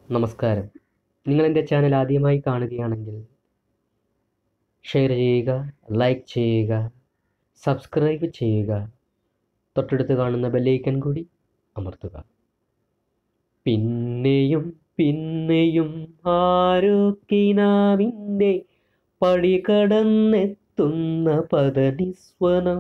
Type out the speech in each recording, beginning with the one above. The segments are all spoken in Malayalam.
നമസ്കാരം നിങ്ങൾ എൻ്റെ ചാനൽ ആദ്യമായി കാണുകയാണെങ്കിൽ ഷെയർ ചെയ്യുക ലൈക്ക് ചെയ്യുക സബ്സ്ക്രൈബ് ചെയ്യുക തൊട്ടടുത്ത് കാണുന്ന ബെല്ലൈക്കൺ കൂടി അമർത്തുക പിന്നെയും പിന്നെയും ആരോക്കിനാവിൻ്റെ പടി കടന്നെത്തുന്ന പദനിസ്വനം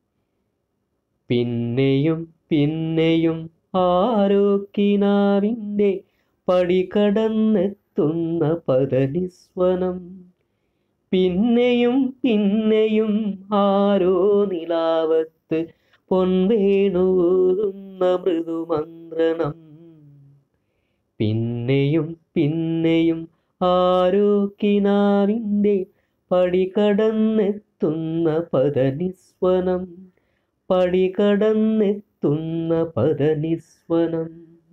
പിന്നെയും പിന്നെയും ആരോക്കിനാവിൻ്റെ പടി കടന്നെത്തുന്ന പദനിസ്വനം പിന്നെയും പിന്നെയും ആരോ നിലാവത്ത് പൊൻവേണൂതുന്ന മൃദുമന്ത്രണം പിന്നെയും പിന്നെയും ആരോ കിനാവിൻ്റെ പടി കടന്നെത്തുന്ന പദനിസ്വനം പടി കടന്നെത്തുന്ന പദനിസ്വനം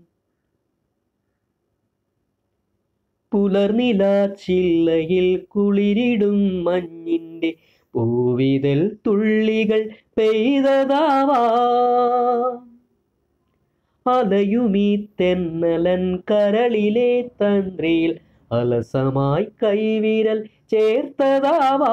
പുലർനിലാച്ചില്ലയിൽ കുളിരിടും മഞ്ഞിൻ്റെ പൂവിതൽ തുള്ളികൾ പെയ്തതാവാ അലയുമീ തെന്നലൻ കരളിലെ തന്ത്രിയിൽ അലസമായി കൈവിരൽ ചേർത്തതാവാ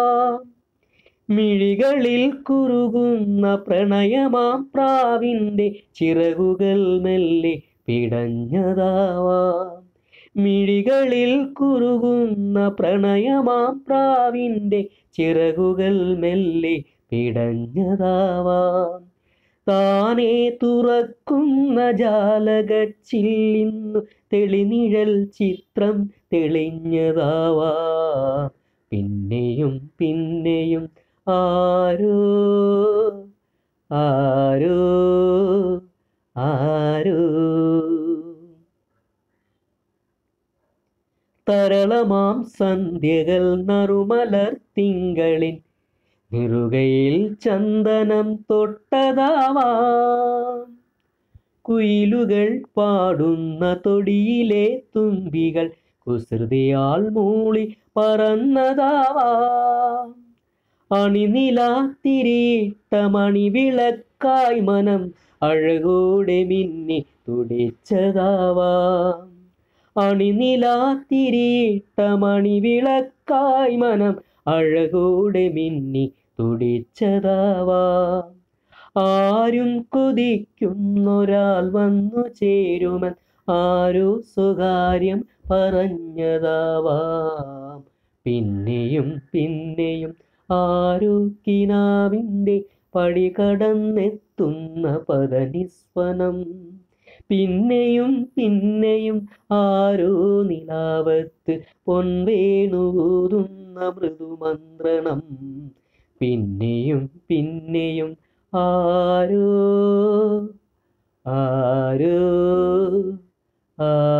മിഴികളിൽ കുറുകുന്ന പ്രണയമാം പ്രാവിൻ്റെ ചിറകുകൾ മെല്ലെ പിടഞ്ഞതാവാം മിഴികളിൽ കുറുകുന്ന പ്രണയമാം പ്രാവിൻ്റെ ചിറകുകൾ മെല്ലെ പിടഞ്ഞതാവാം താനേ തുറക്കുന്ന ജാലകച്ചില്ലിന്നു തെളിനിഴൽ ചിത്രം തെളിഞ്ഞതാവാ പിന്നെയും പിന്നെയും ആരോ ആരോ ആരോ തരളമാം സന്ധ്യകൾ നറുമലർ തിങ്കളിൻ നിറുകയിൽ ചന്ദനം തൊട്ടതാവാം കുയിലുകൾ പാടുന്ന തൊടിയിലെ തുമ്പികൾ കുസൃതിയാൽ മൂളി പറന്നതാവാം അണിനില തിരിയിട്ട മണിവിളക്കായി മനം അഴകോടെ മിന്നി തുടിച്ചതാവാം അണിനില തിരിയിട്ട മണിവിളക്കായി മനം അഴകോടെ മിന്നി തുടിച്ചതാവാം ആരും കൊതിക്കുന്നൊരാൾ വന്നു ചേരുമൻ ആരോ സ്വകാര്യം പറഞ്ഞതാവാം പിന്നെയും പിന്നെയും ആരോ കിനാവിൻ്റെ പടി കടന്നെത്തുന്ന പദനിസ്വനം പിന്നെയും പിന്നെയും ആരോ നിലാവത്ത് പൊൻവേണൂതുന്ന മൃദുമന്ത്രണം പിന്നെയും പിന്നെയും ആരോ ആരോ ആ